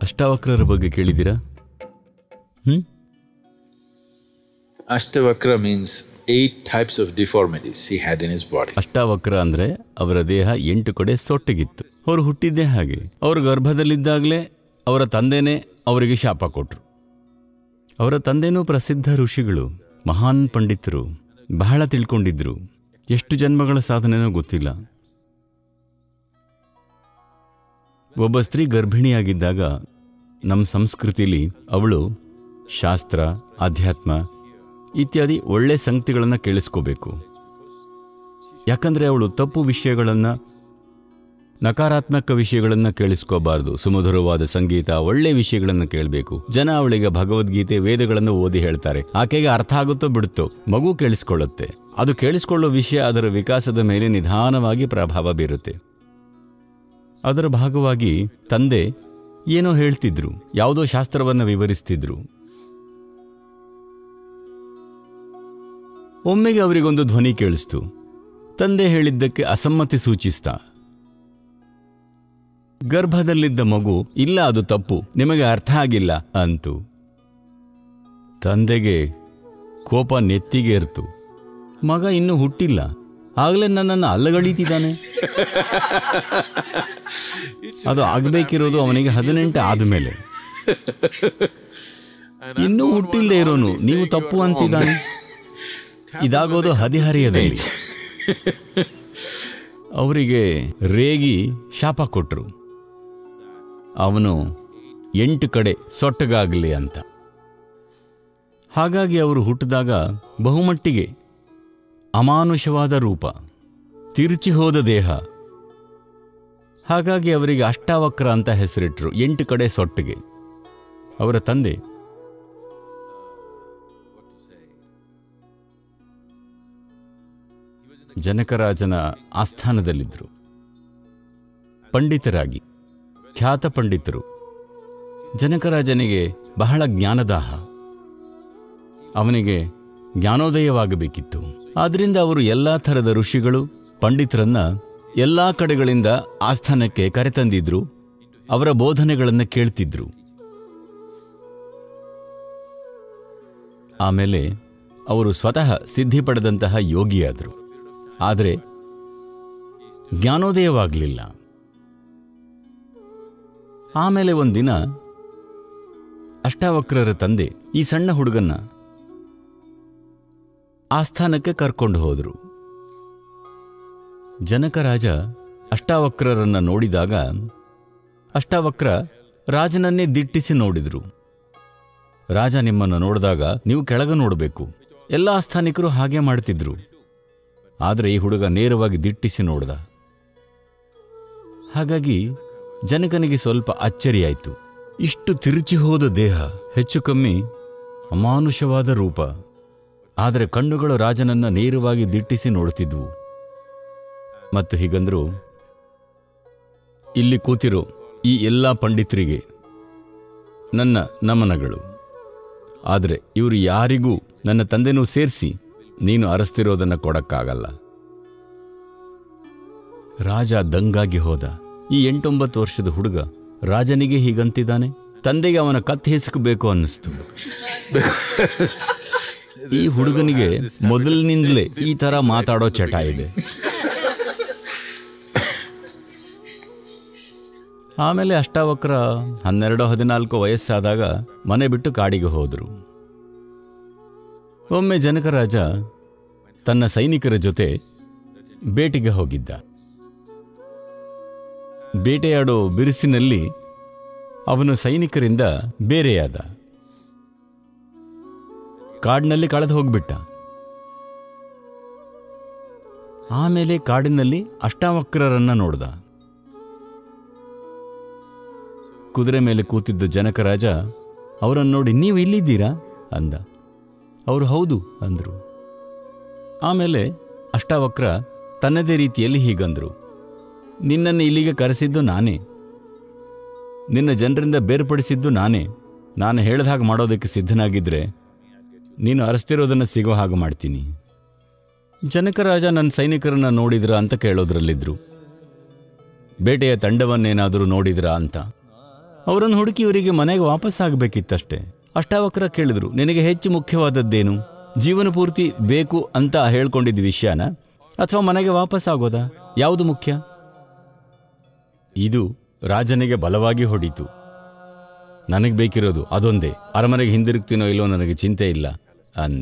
ಅಷ್ಟಾವಕ್ರರ ಬಗ್ಗೆ ಕೇಳಿದ್ದೀರಾ ಹ್ಮ್ Ashtavakra means eight types of deformities he had in his body. ಅಷ್ಟಾವಕ್ರ ಅಂದ್ರೆ ಅವರ ದೇಹ ಎಂಟು ಕಡೆ ಸೊಟ್ಟಗಿತ್ತು ಅವರು ಹುಟ್ಟಿದ್ದೇ ಹಾಗೆ ಅವರು ಗರ್ಭದಲ್ಲಿದ್ದಾಗಲೇ ಅವರ ತಂದೆನೇ ಅವರಿಗೆ ಶಾಪ ಕೊಟ್ರು ಅವರ ತಂದೆನೂ ಪ್ರಸಿದ್ಧ ಋಷಿಗಳು ಮಹಾನ್ ಪಂಡಿತರು ಬಹಳ ತಿಳ್ಕೊಂಡಿದ್ರು ಎಷ್ಟು ಜನ್ಮಗಳ ಸಾಧನೆನೋ ಗೊತ್ತಿಲ್ಲ ಒಬ್ಬ ಸ್ತ್ರೀ ಗರ್ಭಿಣಿಯಾಗಿದ್ದಾಗ ನಮ್ಮ ಸಂಸ್ಕೃತಿಲಿ ಅವಳು ಶಾಸ್ತ್ರ ಅಧ್ಯಾತ್ಮ ಇತ್ಯಾದಿ ಒಳ್ಳೆ ಸಂಗತಿಗಳನ್ನು ಕೇಳಿಸ್ಕೋಬೇಕು ಯಾಕಂದ್ರೆ ಅವಳು ತಪ್ಪು ವಿಷಯಗಳನ್ನು ನಕಾರಾತ್ಮಕ ವಿಷಯಗಳನ್ನು ಕೇಳಿಸ್ಕೋಬಾರ್ದು ಸುಮಧುರವಾದ ಸಂಗೀತ ಒಳ್ಳೆ ವಿಷಯಗಳನ್ನು ಕೇಳಬೇಕು ಜನ ಅವಳಿಗೆ ಭಗವದ್ಗೀತೆ ವೇದಗಳನ್ನು ಓದಿ ಹೇಳ್ತಾರೆ ಆಕೆಗೆ ಅರ್ಥ ಆಗುತ್ತೋ ಬಿಡುತ್ತೋ ಮಗು ಕೇಳಿಸ್ಕೊಳ್ಳುತ್ತೆ ಅದು ಕೇಳಿಸ್ಕೊಳ್ಳೋ ವಿಷಯ ಅದರ ವಿಕಾಸದ ಮೇಲೆ ನಿಧಾನವಾಗಿ ಪ್ರಭಾವ ಬೀರುತ್ತೆ ಅದರ ಭಾಗವಾಗಿ ತಂದೆ ಏನೋ ಹೇಳ್ತಿದ್ರು ಯಾವುದೋ ಶಾಸ್ತ್ರವನ್ನು ವಿವರಿಸ್ತಿದ್ರು ಒಮ್ಮೆಗೆ ಅವರಿಗೊಂದು ಧ್ವನಿ ಕೇಳಿಸ್ತು ತಂದೆ ಹೇಳಿದ್ದಕ್ಕೆ ಅಸಮ್ಮತಿ ಸೂಚಿಸ್ತಾ ಗರ್ಭದಲ್ಲಿದ್ದ ಮಗು ಇಲ್ಲ ಅದು ತಪ್ಪು ನಿಮಗೆ ಅರ್ಥ ಆಗಿಲ್ಲ ಅಂತು ತಂದೆಗೆ ಕೋಪ ನೆತ್ತಿಗೇರ್ತು ಮಗ ಇನ್ನೂ ಹುಟ್ಟಿಲ್ಲ ಆಗಲೇ ನನ್ನನ್ನು ಅಲ್ಲಗಳೀತಿದ್ದಾನೆ ಅದು ಆಗಬೇಕಿರೋದು ಅವನಿಗೆ ಹದಿನೆಂಟು ಆದಮೇಲೆ ಇನ್ನೂ ಹುಟ್ಟಿಲ್ಲದೆ ಇರೋನು ನೀವು ತಪ್ಪು ಅಂತಿದ್ದಾನೆ ಇದಾಗೋದು ಹದಿಹರಿಯದಲ್ಲಿ ಅವರಿಗೆ ರೇಗಿ ಶಾಪ ಕೊಟ್ಟರು ಅವನು ಎಂಟು ಕಡೆ ಸೊಟ್ಟಗಾಗಲಿ ಅಂತ ಹಾಗಾಗಿ ಅವರು ಹುಟ್ಟಿದಾಗ ಬಹುಮಟ್ಟಿಗೆ ಅಮಾನುಷವಾದ ರೂಪ ತಿರುಚಿ ಹೋದ ದೇಹ ಹಾಗಾಗಿ ಅವರಿಗೆ ಅಷ್ಟಾವಕ್ರ ಅಂತ ಹೆಸರಿಟ್ರು ಎಂಟು ಕಡೆ ಸೊಟ್ಟಿಗೆ ಅವರ ತಂದೆ ಜನಕರಾಜನ ಆಸ್ಥಾನದಲ್ಲಿದ್ದರು ಪಂಡಿತರಾಗಿ ಖ್ಯಾತ ಪಂಡಿತರು ಜನಕರಾಜನಿಗೆ ಬಹಳ ಜ್ಞಾನದಾಹ ಅವನಿಗೆ ಜ್ಞಾನೋದಯವಾಗಬೇಕಿತ್ತು ಆದ್ರಿಂದ ಅವರು ಎಲ್ಲ ಥರದ ಋಷಿಗಳು ಪಂಡಿತರನ್ನ ಎಲ್ಲ ಕಡೆಗಳಿಂದ ಆಸ್ಥಾನಕ್ಕೆ ಕರೆತಂದಿದ್ರು ಅವರ ಬೋಧನೆಗಳನ್ನು ಕೇಳ್ತಿದ್ರು ಆಮೇಲೆ ಅವರು ಸ್ವತಃ ಸಿದ್ಧಿ ಪಡೆದಂತಹ ಯೋಗಿಯಾದರು ಆದರೆ ಜ್ಞಾನೋದಯವಾಗಲಿಲ್ಲ ಆಮೇಲೆ ಒಂದಿನ ಅಷ್ಟಾವಕ್ರರ ತಂದೆ ಈ ಸಣ್ಣ ಹುಡುಗನ್ನ ಆಸ್ಥಾನಕ್ಕೆ ಕರ್ಕೊಂಡು ಹೋದರು ಜನಕರಾಜ ಅಷ್ಟಾವಕ್ರರನ್ನ ನೋಡಿದಾಗ ಅಷ್ಟಾವಕ್ರ ರಾಜನನ್ನೇ ದಿಟ್ಟಿಸಿ ನೋಡಿದರು ರಾಜ ನಿಮ್ಮನ್ನು ನೋಡಿದಾಗ ನೀವು ಕೆಳಗೆ ನೋಡಬೇಕು ಎಲ್ಲ ಆಸ್ಥಾನಿಕರು ಹಾಗೆ ಮಾಡ್ತಿದ್ರು ಆದರೆ ಈ ಹುಡುಗ ನೇರವಾಗಿ ದಿಟ್ಟಿಸಿ ನೋಡ್ದ ಹಾಗಾಗಿ ಜನಕನಿಗೆ ಸ್ವಲ್ಪ ಅಚ್ಚರಿಯಾಯಿತು ಇಷ್ಟು ತಿರುಚಿ ಹೋದ ದೇಹ ಹೆಚ್ಚು ಕಮ್ಮಿ ಅಮಾನುಷವಾದ ರೂಪ ಆದರೆ ಕಣ್ಣುಗಳು ರಾಜನನ್ನ ನೇರವಾಗಿ ದಿಟ್ಟಿಸಿ ನೋಡುತ್ತಿದ್ವು ಮತ್ತು ಹೀಗಂದ್ರು ಇಲ್ಲಿ ಕೂತಿರೋ ಈ ಎಲ್ಲ ಪಂಡಿತರಿಗೆ ನನ್ನ ನಮನಗಳು ಆದರೆ ಇವರು ಯಾರಿಗೂ ನನ್ನ ತಂದೆನೂ ಸೇರಿಸಿ ನೀನು ಅರಸ್ತಿರೋದನ್ನು ಕೊಡಕ್ಕಾಗಲ್ಲ ರಾಜ ದಂಗಾಗಿ ಹೋದ ಈ ಎಂಟೊಂಬತ್ತು ವರ್ಷದ ಹುಡುಗ ರಾಜನಿಗೆ ಹೀಗಂತಿದ್ದಾನೆ ತಂದೆಗೆ ಅವನ ಕತ್ ಹಿಸುಕಬೇಕು ಅನ್ನಿಸ್ತು ಈ ಹುಡುಗನಿಗೆ ಮೊದಲಿನಿಂದಲೇ ಈ ತರ ಮಾತಾಡೋ ಚಟ ಇದೆ ಆಮೇಲೆ ಅಷ್ಟಾವಕ್ರ ಹನ್ನೆರಡು ಹದಿನಾಲ್ಕು ವಯಸ್ಸಾದಾಗ ಮನೆ ಬಿಟ್ಟು ಕಾಡಿಗೆ ಹೋದರು ಒಮ್ಮೆ ಜನಕರಾಜ ತನ್ನ ಸೈನಿಕರ ಜೊತೆ ಬೇಟೆಗೆ ಹೋಗಿದ್ದ ಬೇಟೆಯಾಡೋ ಬಿರುಸಿನಲ್ಲಿ ಅವನು ಸೈನಿಕರಿಂದ ಬೇರೆಯಾದ ಕಾಡಿನಲ್ಲಿ ಕಳೆದು ಹೋಗ್ಬಿಟ್ಟ ಆಮೇಲೆ ಕಾಡಿನಲ್ಲಿ ಅಷ್ಟಾವಕ್ರರನ್ನ ನೋಡ್ದ ಕುದುರೆ ಮೇಲೆ ಕೂತಿದ್ದ ಜನಕರಾಜ ಅವರನ್ನು ನೋಡಿ ನೀವು ಇಲ್ಲಿದ್ದೀರಾ ಅಂದ ಅವರು ಹೌದು ಅಂದರು ಆಮೇಲೆ ಅಷ್ಟಾವಕ್ರ ತನ್ನದೇ ರೀತಿಯಲ್ಲಿ ಹೀಗಂದರು ನಿನ್ನನ್ನು ಇಲ್ಲಿಗೆ ಕರೆಸಿದ್ದು ನಾನೇ ನಿನ್ನ ಜನರಿಂದ ಬೇರ್ಪಡಿಸಿದ್ದು ನಾನೇ ನಾನು ಹೇಳಿದ ಹಾಗೆ ಮಾಡೋದಕ್ಕೆ ಸಿದ್ಧನಾಗಿದ್ದರೆ ನೀನು ಅರಸ್ತಿರೋದನ್ನು ಸಿಗೋ ಹಾಗೆ ಮಾಡ್ತೀನಿ ಜನಕರಾಜ ನನ್ನ ಸೈನಿಕರನ್ನ ನೋಡಿದ್ರಾ ಅಂತ ಕೇಳೋದ್ರಲ್ಲಿದ್ರು ಬೇಟೆಯ ತಂಡವನ್ನೇನಾದರೂ ನೋಡಿದ್ರಾ ಅಂತ ಅವರನ್ನು ಹುಡುಕಿ ಇವರಿಗೆ ಮನೆಗೆ ವಾಪಸ್ ಆಗಬೇಕಿತ್ತಷ್ಟೇ ಅಷ್ಟಾವಕ್ರ ಕೇಳಿದ್ರು ನಿನಗೆ ಹೆಚ್ಚು ಮುಖ್ಯವಾದದ್ದೇನು ಜೀವನ ಪೂರ್ತಿ ಬೇಕು ಅಂತ ಹೇಳ್ಕೊಂಡಿದ್ದ ವಿಷಯನ ಅಥವಾ ಮನೆಗೆ ವಾಪಸ್ ಆಗೋದಾ ಯಾವುದು ಮುಖ್ಯ ಇದು ರಾಜನಿಗೆ ಬಲವಾಗಿ ಹೊಡೀತು ನನಗೆ ಬೇಕಿರೋದು ಅದೊಂದೇ ಅರಮನೆಗೆ ಹಿಂದಿರುಗ್ತೀನೋ ಇಲ್ಲೋ ನನಗೆ ಚಿಂತೆ ಇಲ್ಲ ಅಂದ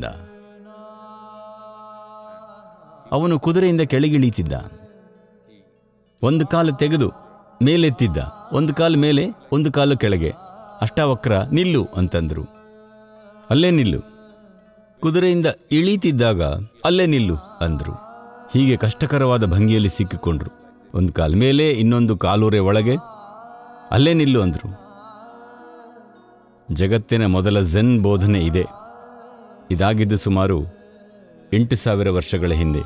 ಅವನು ಕುದುರೆಯಿಂದ ಕೆಳಗಿಳಿತಿದ್ದ ಒಂದು ಕಾಲು ತೆಗೆದು ಮೇಲೆತ್ತಿದ್ದ ಒಂದು ಕಾಲು ಮೇಲೆ ಒಂದು ಕಾಲು ಕೆಳಗೆ ಅಷ್ಟಾವಕ್ರ ನಿಲ್ಲು ಅಂತಂದ್ರು ಅಲ್ಲೇ ನಿಲ್ಲು ಕುದುರೆಯಿಂದ ಇಳೀತಿದ್ದಾಗ ಅಲ್ಲೇ ನಿಲ್ಲು ಅಂದ್ರು ಹೀಗೆ ಕಷ್ಟಕರವಾದ ಭಂಗಿಯಲ್ಲಿ ಸಿಕ್ಕಿಕೊಂಡ್ರು ಒಂದು ಕಾಲು ಮೇಲೆ ಇನ್ನೊಂದು ಕಾಲೂರೆ ಒಳಗೆ ಅಲ್ಲೇ ನಿಲ್ಲು ಅಂದ್ರು ಜಗತ್ತಿನ ಮೊದಲ ಝೆನ್ ಬೋಧನೆ ಇದೆ ಇದಾಗಿದ್ದು ಸುಮಾರು ಎಂಟು ಸಾವಿರ ವರ್ಷಗಳ ಹಿಂದೆ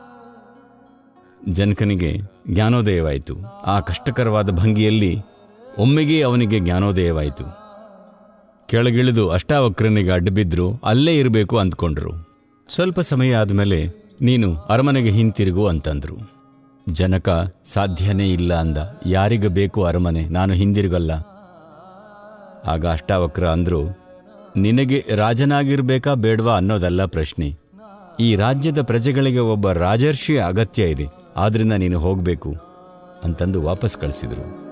ಜನಕನಿಗೆ ಜ್ಞಾನೋದಯವಾಯಿತು ಆ ಕಷ್ಟಕರವಾದ ಭಂಗಿಯಲ್ಲಿ ಒಮ್ಮೆಗೆ ಅವನಿಗೆ ಜ್ಞಾನೋದಯವಾಯಿತು ಕೆಳಗಿಳಿದು ಅಷ್ಟಾವಕ್ರನಿಗೆ ಅಡ್ಡಬಿದ್ರು ಅಲ್ಲೇ ಇರಬೇಕು ಅಂದ್ಕೊಂಡ್ರು ಸ್ವಲ್ಪ ಸಮಯ ಆದಮೇಲೆ ನೀನು ಅರಮನೆಗೆ ಹಿಂತಿರುಗು ಅಂತಂದ್ರು ಜನಕ ಸಾಧ್ಯನೇ ಇಲ್ಲ ಅಂದ ಯಾರಿಗ ಬೇಕು ಅರಮನೆ ನಾನು ಹಿಂದಿರುಗಲ್ಲ ಆಗ ಅಷ್ಟಾವಕ್ರ ಅಂದ್ರು ನಿನಗೆ ರಾಜನಾಗಿರ್ಬೇಕಾ ಬೇಡವಾ ಅನ್ನೋದಲ್ಲ ಪ್ರಶ್ನೆ ಈ ರಾಜ್ಯದ ಪ್ರಜೆಗಳಿಗೆ ಒಬ್ಬ ರಾಜರ್ಷಿಯ ಅಗತ್ಯ ಇದೆ ಆದ್ರಿಂದ ನೀನು ಹೋಗಬೇಕು ಅಂತಂದು ವಾಪಸ್ ಕಳಿಸಿದರು